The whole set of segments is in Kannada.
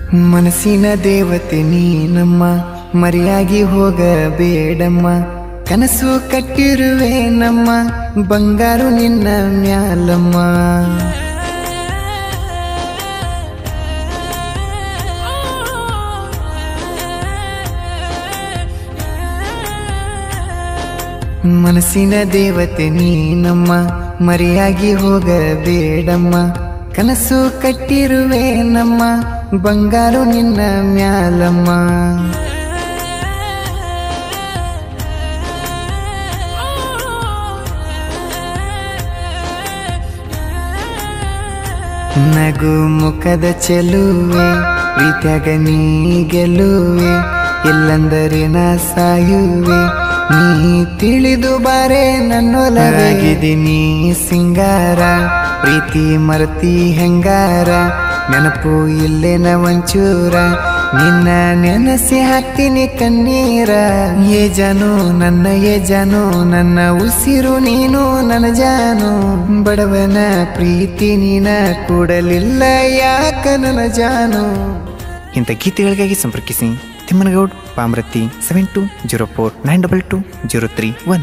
ಮನಸ್ಸಿನ ದೇವತೆ ನೀನಮ್ಮ ಮರಿಯಾಗಿ ಹೋಗಬೇಡಮ್ಮ ಕನಸು ಕಟ್ಟಿರುವೆ ನಮ್ಮ ಬಂಗಾರು ನಿನ್ನ ಮ್ಯಾಲಮ್ಮ ಮನಸ್ಸಿನ ದೇವತೆ ನೀನಮ್ಮ ಮರಿಯಾಗಿ ಹೋಗಬೇಡಮ್ಮ ಕನಸು ಕಟ್ಟಿರುವೆ ನಮ್ಮ ಬಂಗಾರು ನಿನ್ನ ಮ್ಯಾಲಮ್ಮ ನಗು ಮುಖದ ಚೆಲುವೆ ಪ್ರೀತ್ಯಾಗ ನೀ ಗೆಲುವೆ ಇಲ್ಲಂದರೆ ನಾ ಸಾಯುವೆ ನೀ ತಿಳಿದು ಬಾರೆ ನನ್ನೊಲಗಿದ್ದೀನಿ ಸಿಂಗಾರ ಪ್ರೀತಿ ಮರತಿ ಹೆಂಗಾರ ನೆನಪು ಇಲ್ಲೇನ ಒಂಚೂರ ನಿನ್ನ ನೆನಸಿ ಹಾಕ್ತೀನಿ ಕಣ್ಣೀರ ಏ ಜಾನು ನನ್ನ ಏ ಜಾನು ನನ್ನ ಉಸಿರು ನೀನು ನನ್ನ ಜಾನು ಬಡವನ ಪ್ರೀತಿ ನೀನ ಕೂಡಲಿಲ್ಲ ಯಾಕ ನನ್ನ ಜಾನು ಇಂಥ ಗೀತೆಗಳಿಗಾಗಿ ಸಂಪರ್ಕಿಸಿ Thimmanagoud Pamrathi seven two zero four nine double two zero three one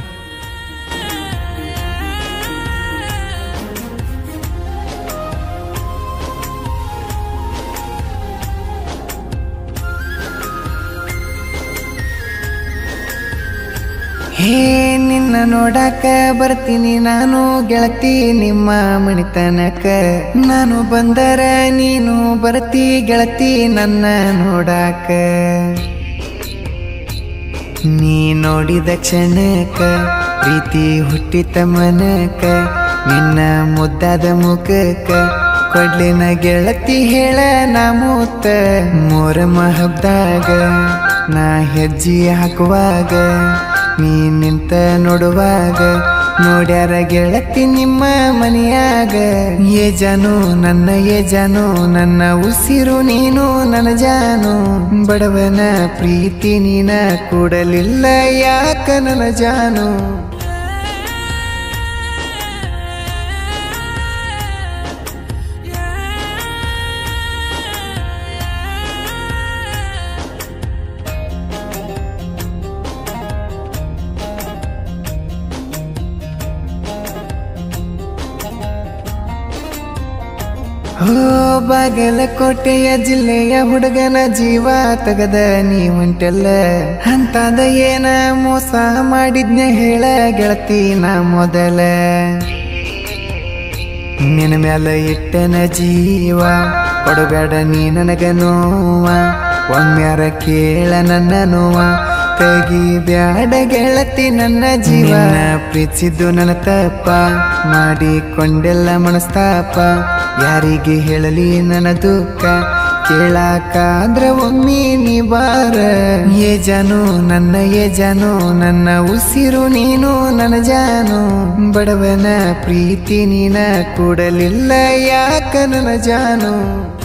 ಹೇ ನಿನ್ನ ನೋಡಾಕ ಬರ್ತೀನಿ ನಾನು ಗೆಳತಿ ನಿಮ್ಮ ಮಣಿತನಕ ನಾನು ಬಂದರ ನೀನು ಬರ್ತಿ ಗೆಳತಿ ನನ್ನ ನೋಡಾಕ ನೀ ನೋಡಿದ ಕ್ಷಣಕ್ಕ ಪ್ರೀತಿ ಹುಟ್ಟಿತ ಮನಕ ನಿನ್ನ ಮುದ್ದಾದ ಮುಖಕ್ಕ ಕೊಡ್ಲಿನ ಗೆಳತಿ ಹೇಳ ನಾ ಮೂತ ಮೋರಮ ಹಬ್ದಾಗ ನಾ ಹೆಜ್ಜೆ ಹಾಕುವಾಗ ನೀ ನಿಂತ ನೋಡುವಾಗ ನೋಡ್ಯಾರ ಗೆಳತಿ ನಿಮ್ಮ ಮನೆಯಾಗ ಏ ಜಾನು ನನ್ನ ಏ ಜಾನು ನನ್ನ ಉಸಿರು ನೀನು ನನ್ನ ಜಾನು ಬಡವನ ಪ್ರೀತಿ ನೀನ ಕೂಡಲಿಲ್ಲ ಯಾಕ ನನ್ನ ಜಾನು ಹೋ ಬಾಗಲಕೋಟೆಯ ಜಿಲ್ಲೆಯ ಹುಡುಗನ ಜೀವ ತಗದ ನೀ ಹೊಂಟೆಲ್ಲ ಅಂತಾದ ಏನ ಮೋಸ ಮಾಡಿದ್ನ ಹೇಳ ಗೆಳತಿ ನಾ ಮೊದಲ ನಿನ್ನ ಮ್ಯಾಲ ಇಟ್ಟನ ಜೀವ ಕೊಡಬೇಡ ನೀ ನನಗ ನೋವ ಒಮ್ಮ್ಯಾರ ಕೇಳ ನನ್ನ ನೋವ ತೆಗಿ ಬ್ಯಾಡ ಗೆಳತಿ ನನ್ನ ಜೀವನ ಪ್ರೀತಿಸಿದ್ದು ನನ್ನ ತಪ್ಪ ಮಾಡಿಕೊಂಡೆಲ್ಲ ಮನಸ್ತಾಪ ಯಾರಿಗೆ ಹೇಳಲಿ ನನ್ನ ದುಃಖ ಕೇಳಾಕಾದ್ರ ಒಮ್ಮೆ ನೀ ಬಾರ ಏ ಜಾನು ನನ್ನ ಏ ಜಾನು ನನ್ನ ಉಸಿರು ನೀನು ನನ್ನ ಜಾನು ಬಡವನ ಪ್ರೀತಿ ನೀನ ಕೂಡಲಿಲ್ಲ ಯಾಕ ನನ್ನ ಜಾನು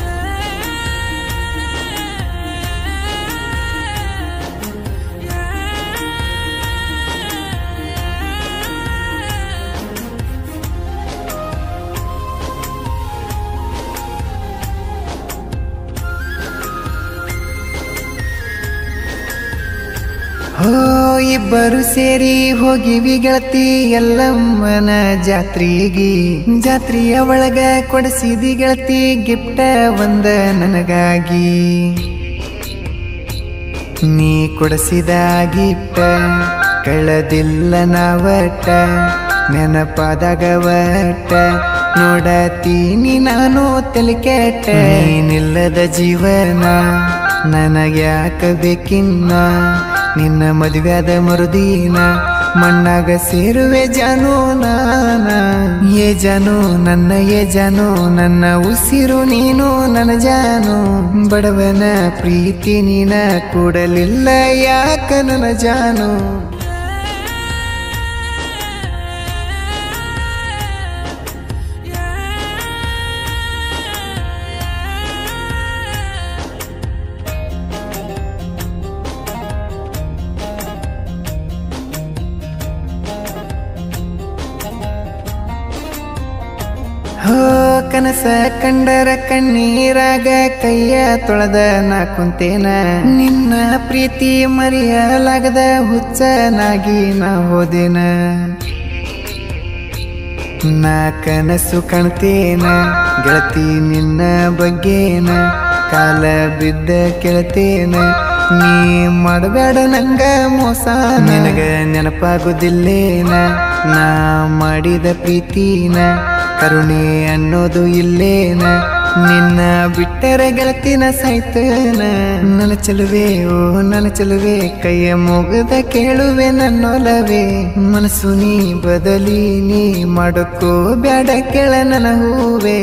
ಹೋ ಇಬ್ಬರು ಸೇರಿ ಹೋಗಿವಿ ಗೆಳತಿ ಎಲ್ಲಮ್ಮನ ಜಾತ್ರೆಗೆ ಜಾತ್ರೆಯ ಒಳಗ ಕೊಡಿಸಿದಿ ಗೆಳತಿ ಗಿಫ್ಟ ಒಂದ ನನಗಾಗಿ ನೀ ಕೊಡಿಸಿದ ಗಿಫ್ಟ ಕಳದಿಲ್ಲ ನಾವಟ ನೆನಪಾದಾಗ ವಟ ನೋಡತೀನಿ ನಾನು ತಲೆ ಕೆಟ್ಟ ನೀನಿಲ್ಲದ ಜೀವನ ನನಗ್ಯಾಕ ಬೇಕಿನ್ನ ನಿನ್ನ ಮದುವೆಯಾದ ಮರುದಿನ ಮಣ್ಣಾಗ ಸೇರುವೆ ಜಾನು ನಾನ ಏ ಜಾನು ನನ್ನ ಏ ಜಾನು ನನ್ನ ಉಸಿರು ನೀನು ನನ್ನ ಜಾನು ಬಡವನ ಪ್ರೀತಿ ನೀನ ಕೂಡಲಿಲ್ಲ ಯಾಕ ನನ್ನ ಜಾನು ಹೋ ಕನಸ ಕನಸ ಕಂಡರ ಕಣ್ಣೀರಾಗ ಕೈಯ ತೊಳೆದ ನಾ ಕುಂತೇನ ನಿನ್ನ ಪ್ರೀತಿ ಮರೆಯಲಾಗದ ಹುಚ್ಚನಾಗಿ ನಾ ಹೋದೇನ ನಾ ಕನಸು ಕಾಣ್ತೇನ ಗೆಳತಿ ನಿನ್ನ ಬಗ್ಗೇನ ಕಾಲ ಬಿದ್ದ ಕೇಳ್ತೇನ ನೀ ಮಾಡಬೇಡ ನಂಗ ಮೋಸ ನಿನಗ ನೆನಪಾಗುದಿಲ್ಲೇನ ನಾ ಮಾಡಿದ ಪ್ರೀತಿನ ಕರುಣೆ ಅನ್ನೋದು ಇಲ್ಲೇನ ನಿನ್ನ ಬಿಟ್ಟರೆ ಗೆಳತಿನ ಸಾಯ್ತೇನ ನನ್ನ ಚೆಲುವೆ ಓ ನನ್ನ ಚೆಲುವೆ ಕೈಯ ಮುಗದ ಕೇಳುವೆ ನನ್ನೊಲವೇ ಮನಸ್ಸು ನೀ ಬದಲಿ ನೀ ಮಾಡಕ್ಕೋ ಬ್ಯಾಡ ಕೆಳ ನನ್ನ ಹೂವೇ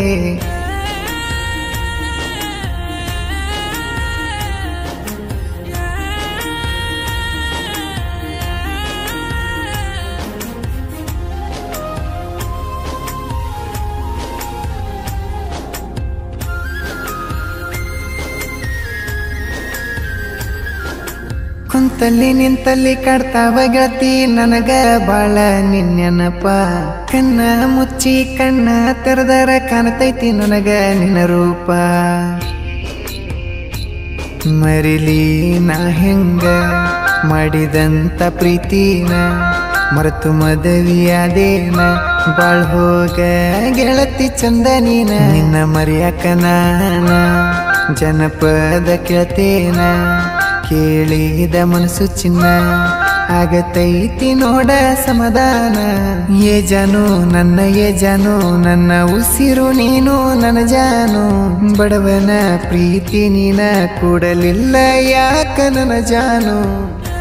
ಕುಂತಲ್ಲಿ ನಿಂತಲ್ಲಿ ಕಾಡ್ತಾವ ಗೆಳತಿ ನನಗ ಬಾಳ ನಿನ್ನೆನಪ ಕಣ್ಣ ಮುಚ್ಚಿ ಕಣ್ಣ ತೆರೆದರ ಕಾಣತೈತಿ ನನಗ ನಿನ್ನ ರೂಪ ಮರಿಲಿ ನಾ ಹೆಂಗ ಮಾಡಿದಂತ ಪ್ರೀತಿನ ಮರೆತು ಮದವಿಯಾದೇನ ಬಾಳ್ ಹೋಗ ಗೆಳತಿ ಚಂದ ನೀನ ನಿನ್ನ ಮರಿಯಾಕ ನಾನ ಜನಪದ ಕೇಳ್ತೇನ ಕೇಳಿದ ಮನಸ್ಸು ಚಿನ್ನ ಆಗತೈತಿ ನೋಡ ಸಮಾಧಾನ ಏ ಜಾನು ನನ್ನ ಏ ಜಾನು ನನ್ನ ಉಸಿರು ನೀನು ನನ್ನ ಜಾನು ಬಡವನ ಪ್ರೀತಿ ನೀನ ಕೂಡಲಿಲ್ಲ ಯಾಕ ನನ್ನ ಜಾನು